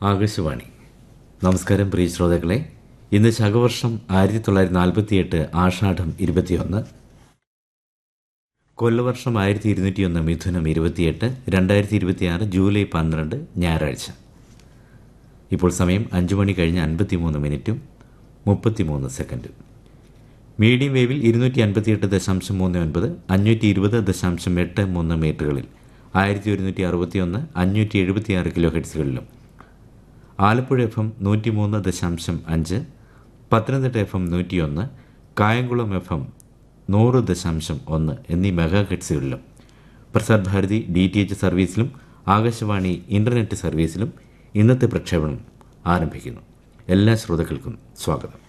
ആകാശവാണി നമസ്കാരം പ്രിയ ശ്രോതാക്കളെ ഇന്ന് ശകവർഷം ആയിരത്തി തൊള്ളായിരത്തി നാൽപ്പത്തിയെട്ട് ആഷാഢം ഇരുപത്തിയൊന്ന് കൊല്ലവർഷം ആയിരത്തി ഇരുന്നൂറ്റിയൊന്ന് മിഥുനം ഇരുപത്തിയെട്ട് രണ്ടായിരത്തി ഇരുപത്തിയാറ് ജൂലൈ പന്ത്രണ്ട് ഞായറാഴ്ച ഇപ്പോൾ സമയം അഞ്ചു മണി കഴിഞ്ഞ് അൻപത്തിമൂന്ന് മിനിറ്റും മുപ്പത്തിമൂന്ന് സെക്കൻഡും മീഡിയം വേവിൽ ഇരുന്നൂറ്റി അൻപത്തിയെട്ട് ദശാംശം മൂന്ന് ഒൻപത് അഞ്ഞൂറ്റി ഇരുപത് ദശാംശം എട്ട് മൂന്ന് മീറ്ററുകളിൽ ആയിരത്തി ഒരുന്നൂറ്റി അറുപത്തിയൊന്ന് അഞ്ഞൂറ്റി എഴുപത്തിയാറ് കിലോ ഹെഡ്സുകളിലും ആലപ്പുഴ എഫ് എം നൂറ്റിമൂന്ന് ദശാംശം അഞ്ച് പത്തനംതിട്ട എഫ് എം നൂറ്റിയൊന്ന് കായംകുളം എഫ് എം നൂറ് ദശാംശം ഒന്ന് എന്നീ മെഗാ ഹെഡ്സുകളിലും Prasar Bharati D T H സർവീസിലും ആകാശവാണി ഇന്റർനെറ്റ് സർവീസിലും ഇന്നത്തെ പ്രക്ഷേപണം ആരംഭിക്കുന്നു എല്ലാ ശ്രോതാക്കൾക്കും സ്വാഗതം